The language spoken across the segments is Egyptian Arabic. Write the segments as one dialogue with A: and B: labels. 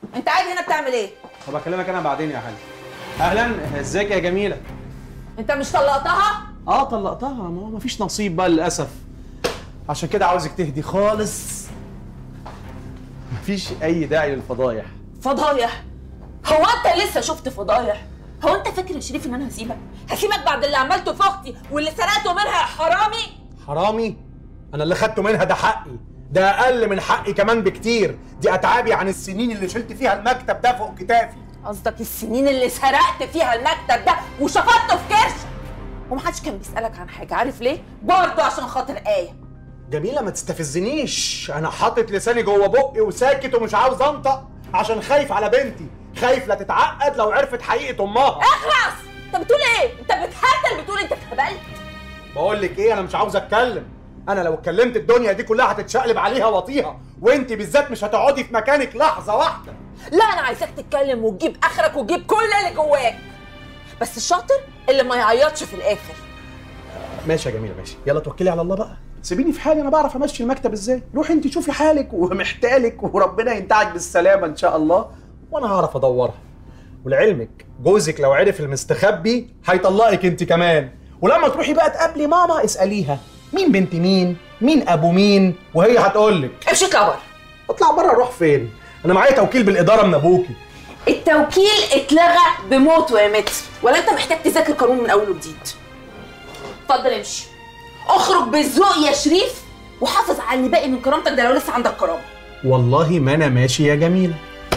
A: انت قاعد هنا بتعمل ايه
B: طب اكلمك انا بعدين يا حاج اهلا ازيك يا جميله
A: انت مش طلقتها
B: اه طلقتها ما هو مفيش نصيب بقى للاسف عشان كده عاوزك تهدي خالص مفيش اي داعي للفضايح
A: فضايح هو انت لسه شفت فضايح هو انت فاكر يا شريف ان انا هسيبك هسيبك بعد اللي عملته في اختي واللي سرقته منها يا حرامي
B: حرامي انا اللي خدته منها ده حقي ده اقل من حقي كمان بكتير دي اتعابي عن السنين اللي شلت فيها المكتب ده فوق كتافي
A: قصدك السنين اللي سرقت فيها المكتب ده وشفطته في كرش ومحدش كان بيسألك عن حاجة عارف ليه؟ برضه عشان خاطر آية
B: جميله ما تستفزنيش انا حاطط لساني جوه بقي وساكت ومش عاوز انطق عشان خايف على بنتي خايف لا تتعقد لو عرفت حقيقه امها
A: اخلص انت بتقول ايه؟ انت بتهتل بتقول انت اتهبلت
B: بقول لك ايه انا مش عاوز اتكلم انا لو اتكلمت الدنيا دي كلها هتتشقلب عليها واطيها وانت بالذات مش هتقعدي في مكانك لحظه واحده
A: لا انا عايزاك تتكلم وتجيب اخرك وتجيب كل اللي جواك بس الشاطر اللي ما يعيطش في الاخر
B: ماشي يا جميله ماشي يلا توكلي على الله بقى سيبيني في حالي انا بعرف امشي المكتب ازاي روحي انت شوفي حالك ومحتالك وربنا ينتعك بالسلامه ان شاء الله وانا هعرف ادورها ولعلمك جوزك لو عرف المستخبي هيطلقك انت كمان ولما تروحي بقى تقابلي ماما اساليها مين بنت مين مين ابو مين وهي هتقول لك
A: امشي اطلع بره
B: اطلع بره اروح فين انا معايا توكيل بالاداره من ابوكي
A: التوكيل اتلغى بموته يا متر ولا انت محتاج تذاكر قانون من اول وجديد اتفضل امشي اخرج بالذوق يا شريف وحافظ على اللي باقي من كرامتك ده لو لسه عندك كرامه
B: والله ما انا ماشي يا جميله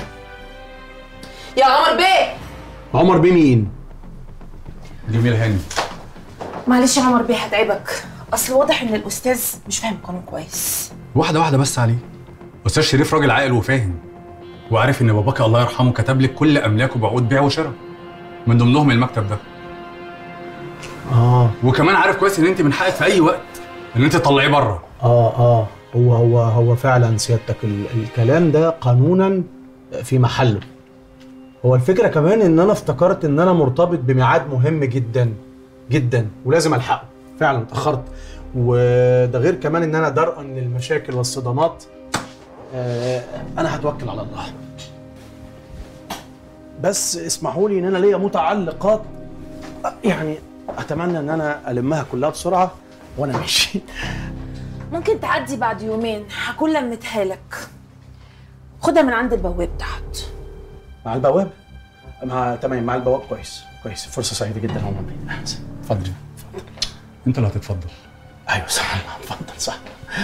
A: يا عمر بيه
B: عمر بيه مين
C: جميل هاني
A: معلش يا عمر بيه هتعبك اصل واضح ان الاستاذ مش فاهم القانون كويس
C: واحده واحده بس عليه استاذ شريف راجل عاقل وفاهم وعارف ان باباك الله يرحمه كتب لك كل املاكه بعقود بيع وشراء من ضمنهم المكتب ده
B: اه
C: وكمان عارف كويس ان انت من حقك في اي وقت ان انت تطلعيه بره
B: اه اه هو هو هو فعلا سيادتك ال الكلام ده قانونا في محله هو الفكره كمان ان انا افتكرت ان انا مرتبط بميعاد مهم جدا جدا ولازم الحقه فعلا اتاخرت وده غير كمان ان انا درءا للمشاكل والصدمات آه انا هتوكل على الله بس اسمحوا لي ان انا ليا متعلقات يعني اتمنى ان انا المها كلها بسرعه وانا ماشي
A: ممكن تعدي بعد يومين هكون لمتها لك خدها من عند البواب تحت
B: مع البواب مع تمام مع البواب كويس كويس فرصه سعيده جدا يا عمر بيه اتفضل
C: انت اللي هتتفضل
B: ايوه صح اتفضل صح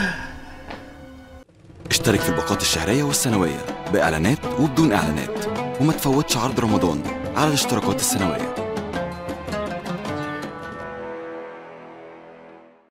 D: اشترك في الباقات الشهرية والسنوية بإعلانات وبدون إعلانات وما تفوتش عرض رمضان على الاشتراكات السنوية